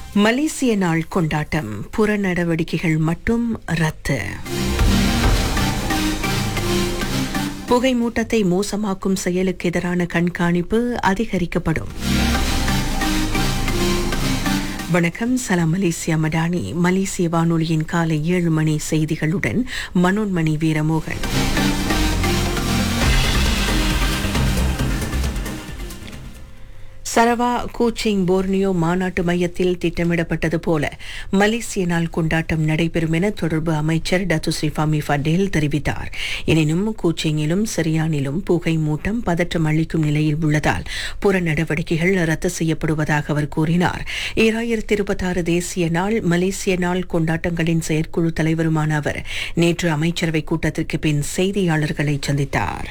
மலேசிய நாள் கொண்டாட்டம் புற நடவடிக்கைகள் மட்டும் ரத்து புகை மூட்டத்தை மோசமாக்கும் செயலுக்கு எதிரான கண்காணிப்பு அதிகரிக்கப்படும் வணக்கம் சலாம் மலேசியா மடானி மலேசிய வானொலியின் காலை ஏழு மணி செய்திகளுடன் Manonmani Veeramohan Sarawak Kuching Borneo மாநாட்டு மையத்தில் திட்டமிடப்பட்டது போல மலேசிய நாள் கொண்டாட்டம் நடைபெறும் என தொடர்பு அமைச்சர் டத்து ஸ்ரீஃபாமி ஃபடேல் தெரிவித்தார் எனினும் கூச்சிங்கிலும் சிரியானிலும் புகை மூட்டம் பதற்றம் அளிக்கும் நிலையில் உள்ளதால் புற நடவடிக்கைகள் ரத்து செய்யப்படுவதாக அவர் கூறினார் ஈராயிரத்தி இருபத்தாறு தேசிய நாள் மலேசிய நாள் கொண்டாட்டங்களின் செயற்குழு தலைவருமான அவர் நேற்று அமைச்சரவை கூட்டத்திற்கு பின் செய்தியாளர்களை சந்தித்தார்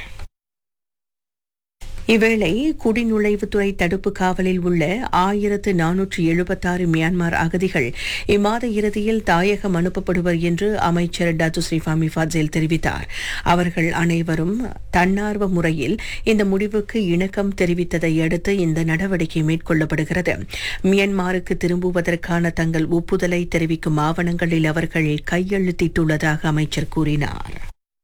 இவ்வேளை குடிநுழைவுத்துறை தடுப்பு காவலில் உள்ள ஆயிரத்து நானூற்று எழுபத்தாறு மியான்மர் அகதிகள் இம்மாத இறுதியில் தாயகம் அனுப்பப்படுவர் என்று அமைச்சர் டத்து ஸ்ரீஃபாமி ஃபாஜேல் தெரிவித்தார் அவர்கள் அனைவரும் தன்னார்வ முறையில் இந்த முடிவுக்கு இணக்கம் தெரிவித்ததை அடுத்து இந்த நடவடிக்கை மேற்கொள்ளப்படுகிறது மியான்மருக்கு திரும்புவதற்கான தங்கள் ஒப்புதலை தெரிவிக்கும் ஆவணங்களில் அவர்கள் கையெழுத்திட்டுள்ளதாக அமைச்சர் கூறினார்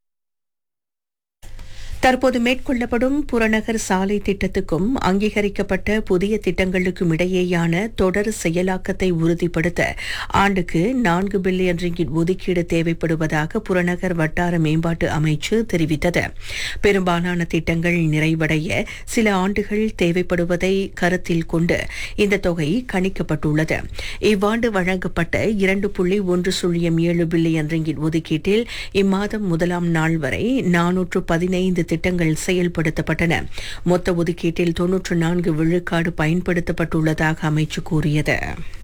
தற்போது மேற்கொள்ளப்படும் புறநகர் சாலை திட்டத்துக்கும் அங்கீகரிக்கப்பட்ட புதிய திட்டங்களுக்கும் இடையேயான தொடர் செயலாக்கத்தை உறுதிப்படுத்த ஆண்டுக்கு நான்கு பில்லியன் ரிங்கிட் ஒதுக்கீடு தேவைப்படுவதாக புறநகர் வட்டார மேம்பாட்டு அமைச்சு தெரிவித்தது பெரும்பாலான திட்டங்கள் நிறைவடைய சில ஆண்டுகள் தேவைப்படுவதை கருத்தில் கொண்டு இந்த தொகை கணிக்கப்பட்டுள்ளது இவ்வாண்டு வழங்கப்பட்ட இரண்டு புள்ளி ஒன்று சுழியம் ஏழு பில்லியன் ரிங்கிட் ஒதுக்கீட்டில் இம்மாதம் முதலாம் நாள் வரை நானூற்று பதினைந்து திட்டங்கள் செயல்படுத்தப்பட்டன மொத்த ஒதுக்கீட்டில் தொன்னூற்று நான்கு விழுக்காடு பயன்படுத்தப்பட்டுள்ளதாக அமைச்சு கூறியது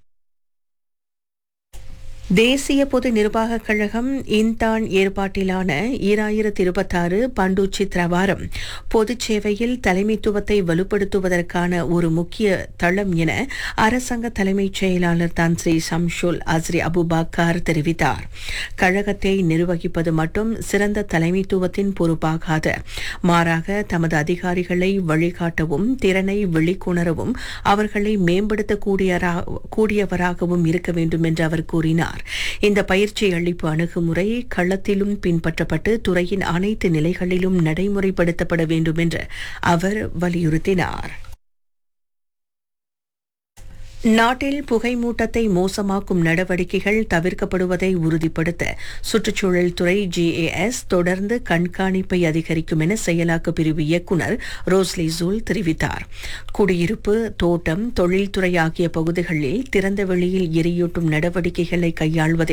தேசிய பொது நிர்வாகக் கழகம் இன்தான் ஏற்பாட்டிலான ஈராயிரத்தி இருபத்தாறு பண்டூச்சி திரவாரம் பொதுச் சேவையில் தலைமைத்துவத்தை வலுப்படுத்துவதற்கான ஒரு முக்கிய தளம் என அரசாங்க தலைமைச் செயலாளர் தான் ஸ்ரீ சம்ஷுல் அஸ்ரி அபுபாக்கார் தெரிவித்தார் கழகத்தை நிர்வகிப்பது மட்டும் சிறந்த தலைமைத்துவத்தின் பொறுப்பாகாது மாறாக தமது அதிகாரிகளை வழிகாட்டவும் திறனை வெளிக்கொணரவும் அவர்களை மேம்படுத்தக்கூடியவராகவும் இருக்க வேண்டும் என்று அவர் கூறினார் இந்த பயிற்சி அளிப்பு அணுகுமுறை களத்திலும் பின்பற்றப்பட்டு துறையின் அனைத்து நிலைகளிலும் நடைமுறைப்படுத்தப்பட வேண்டும் என்று அவர் வலியுறுத்தினார் நாட்டில் புகை மூட்டத்தை மோசமாக்கும் நடவடிக்கைகள் தவிர்க்கப்படுவதை உறுதிப்படுத்த சுற்றுச்சூழல் துறை ஜிஏஎஸ் தொடர்ந்து கண்காணிப்பை அதிகரிக்கும் என செயலாக்க பிரிவு இயக்குநர் ரோஸ்லி ஜூல் தெரிவித்தார் குடியிருப்பு தோட்டம் தொழில்துறை ஆகிய பகுதிகளில் திறந்த வெளியில் எரியூட்டும் நடவடிக்கைகளை கையாள்வதில்